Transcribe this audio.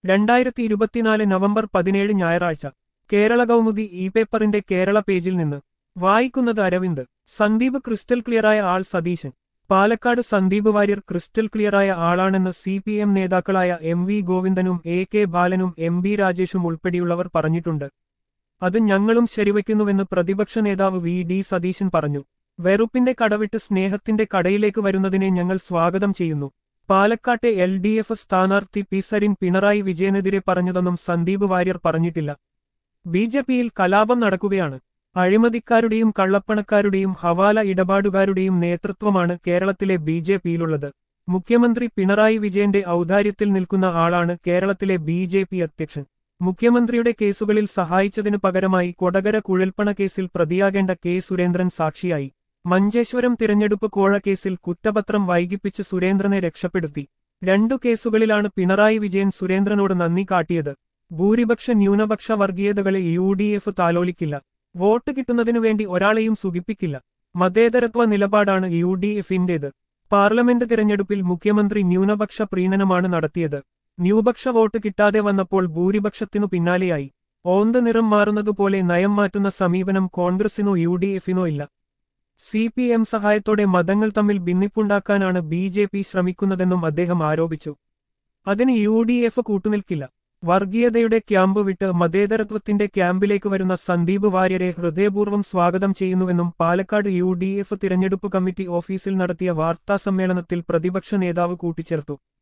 രണ്ടായിരത്തി ഇരുപത്തിനാല് നവംബർ പതിനേഴ് ഞായറാഴ്ച കേരള കൗമുദി ഇ പേപ്പറിന്റെ കേരള പേജിൽ നിന്ന് വായിക്കുന്നത് അരവിന്ദ് സന്ദീപ് ക്രിസ്റ്റൽ ക്ലിയറായ ആൾ സതീശൻ പാലക്കാട് സന്ദീപ് വാര്യർ ക്രിസ്റ്റൽ ക്ലിയറായ ആളാണെന്ന് സി പി എം നേതാക്കളായ എം വി ഗോവിന്ദനും എ കെ ബാലനും എം ബി രാജേഷും ഉൾപ്പെടെയുള്ളവർ പറഞ്ഞിട്ടുണ്ട് അത് ഞങ്ങളും ശരിവയ്ക്കുന്നുവെന്ന് പ്രതിപക്ഷ നേതാവ് വി ഡി സതീശൻ പറഞ്ഞു വെറുപ്പിന്റെ കടവിട്ട് സ്നേഹത്തിന്റെ കടയിലേക്ക് വരുന്നതിനെ ഞങ്ങൾ സ്വാഗതം ചെയ്യുന്നു പാലക്കാട്ടെ എൽ ഡി എഫ് സ്ഥാനാർത്ഥി പി സരിൻ പിണറായി വിജയനെതിരെ പറഞ്ഞതൊന്നും സന്ദീപ് വാര്യർ പറഞ്ഞിട്ടില്ല ബി ജെ പിയിൽ കലാപം നടക്കുകയാണ് അഴിമതിക്കാരുടെയും കള്ളപ്പണക്കാരുടെയും ഹവാല ഇടപാടുകാരുടെയും നേതൃത്വമാണ് കേരളത്തിലെ ബി ജെ പിയിലുള്ളത് മുഖ്യമന്ത്രി പിണറായി വിജയന്റെ ഔദാര്യത്തിൽ നിൽക്കുന്ന ആളാണ് കേരളത്തിലെ ബി ജെ പി അധ്യക്ഷൻ മുഖ്യമന്ത്രിയുടെ കേസുകളിൽ സഹായിച്ചതിനു പകരമായി കൊടകര കുഴൽപ്പണ കേസിൽ പ്രതിയാകേണ്ട കെ സുരേന്ദ്രൻ സാക്ഷിയായി മഞ്ചേശ്വരം തിരഞ്ഞെടുപ്പ് കോഴ കേസിൽ കുറ്റപത്രം വൈകിപ്പിച്ച് സുരേന്ദ്രനെ രക്ഷപ്പെടുത്തി രണ്ടു കേസുകളിലാണ് പിണറായി വിജയൻ സുരേന്ദ്രനോട് നന്ദി കാട്ടിയത് ഭൂരിപക്ഷ ന്യൂനപക്ഷ വർഗീയതകളെ യു ഡി എഫ് താലോലിക്കില്ല വോട്ട് കിട്ടുന്നതിനു വേണ്ടി ഒരാളെയും സുഖിപ്പിക്കില്ല മതേതരത്വ നിലപാടാണ് യു ഡി എഫിന്റേത് പാർലമെന്റ് തിരഞ്ഞെടുപ്പിൽ മുഖ്യമന്ത്രി ന്യൂനപക്ഷ പ്രീണനമാണ് നടത്തിയത് ന്യൂപക്ഷ വോട്ട് കിട്ടാതെ വന്നപ്പോൾ ഭൂരിപക്ഷത്തിനു പിന്നാലെയായി ഓന്ത് നിറം മാറുന്നതുപോലെ നയം മാറ്റുന്ന സമീപനം കോൺഗ്രസിനോ യു ഡി എഫിനോ ഇല്ല സി പി എം സഹായത്തോടെ മതങ്ങൾ തമ്മിൽ ഭിന്നിപ്പുണ്ടാക്കാനാണ് ബി ജെ പി ശ്രമിക്കുന്നതെന്നും അദ്ദേഹം ആരോപിച്ചു അതിന് യു ഡി എഫ് കൂട്ടുനിൽക്കില്ല വർഗീയതയുടെ ക്യാമ്പ് വിട്ട് മതേതരത്വത്തിന്റെ ക്യാമ്പിലേക്ക് വരുന്ന സന്ദീപ് വാര്യരെ ഹൃദയപൂർവ്വം സ്വാഗതം ചെയ്യുന്നുവെന്നും പാലക്കാട് യു ഡി എഫ് തിരഞ്ഞെടുപ്പ് കമ്മിറ്റി ഓഫീസിൽ നടത്തിയ വാർത്താസമ്മേളനത്തിൽ പ്രതിപക്ഷ നേതാവ് കൂട്ടിച്ചേർത്തു